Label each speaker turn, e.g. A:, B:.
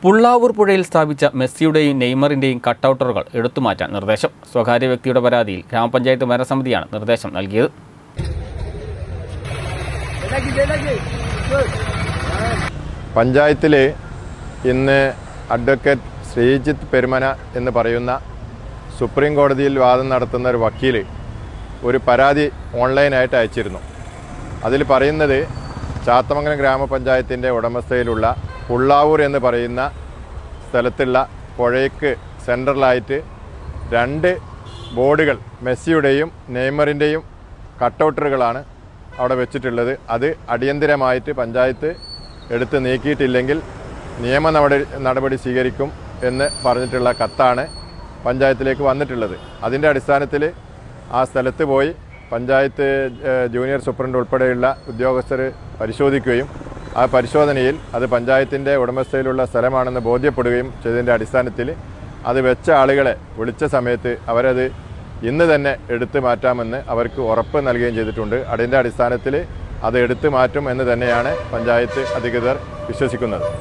A: പുള്ളാവൂർ പുഴയിൽ സ്ഥാപിച്ച മെസ്സിയുടെയും നെയ്മറിന്റെയും കട്ടൗട്ടറുകൾ എടുത്തുമാറ്റാൻ നിർദ്ദേശം സ്വകാര്യ വ്യക്തിയുടെ പരാതിയിൽ ഗ്രാമപഞ്ചായത്ത് ഭരണസമിതിയാണ് നിർദ്ദേശം നൽകിയത്
B: പഞ്ചായത്തിൽ ഇന്ന് അഡ്വക്കേറ്റ് ശ്രീജിത്ത് പെരുമന എന്ന് പറയുന്ന സുപ്രീം കോടതിയിൽ വാദം നടത്തുന്ന ഒരു വക്കീൽ ഒരു പരാതി ഓൺലൈനായിട്ട് അയച്ചിരുന്നു അതിൽ പറയുന്നത് ചാത്തമംഗലം ഗ്രാമപഞ്ചായത്തിൻ്റെ ഉടമസ്ഥയിലുള്ള പുള്ളാവൂർ എന്ന് പറയുന്ന സ്ഥലത്തുള്ള പുഴയ്ക്ക് സെൻട്രലായിട്ട് രണ്ട് ബോർഡുകൾ മെസ്സിയുടെയും നെയ്മറിൻ്റെയും കട്ടൗട്ടറുകളാണ് അവിടെ വെച്ചിട്ടുള്ളത് അത് അടിയന്തിരമായിട്ട് പഞ്ചായത്ത് എടുത്ത് നീക്കിയിട്ടില്ലെങ്കിൽ നിയമ നടപടി നടപടി സ്വീകരിക്കും എന്ന് പറഞ്ഞിട്ടുള്ള കത്താണ് പഞ്ചായത്തിലേക്ക് വന്നിട്ടുള്ളത് അതിൻ്റെ അടിസ്ഥാനത്തിൽ ആ സ്ഥലത്ത് പോയി പഞ്ചായത്ത് ഏഹ്, ജൂനിയർ സൂപ്രണ്ട് ഉൾപ്പെടെയുള്ള ഉദ്യോഗസ്ഥർ പരിശോധിക്കുകയും ആ പരിശോധനയിൽ അത് പഞ്ചായത്തിൻ്റെ ഉടമസ്ഥയിലുള്ള സ്ഥലമാണെന്ന് ബോധ്യപ്പെടുകയും ചെയ്തതിൻ്റെ അടിസ്ഥാനത്തിൽ അത് വെച്ച ആളുകളെ വിളിച്ച സമയത്ത് അവരത് ഇന്ന് തന്നെ എടുത്തു മാറ്റാമെന്ന് അവർക്ക് ഉറപ്പ് നൽകുകയും ചെയ്തിട്ടുണ്ട് അതിൻ്റെ അടിസ്ഥാനത്തിൽ അത് എടുത്തു മാറ്റും എന്ന് തന്നെയാണ് പഞ്ചായത്ത് അധികൃതർ വിശ്വസിക്കുന്നത്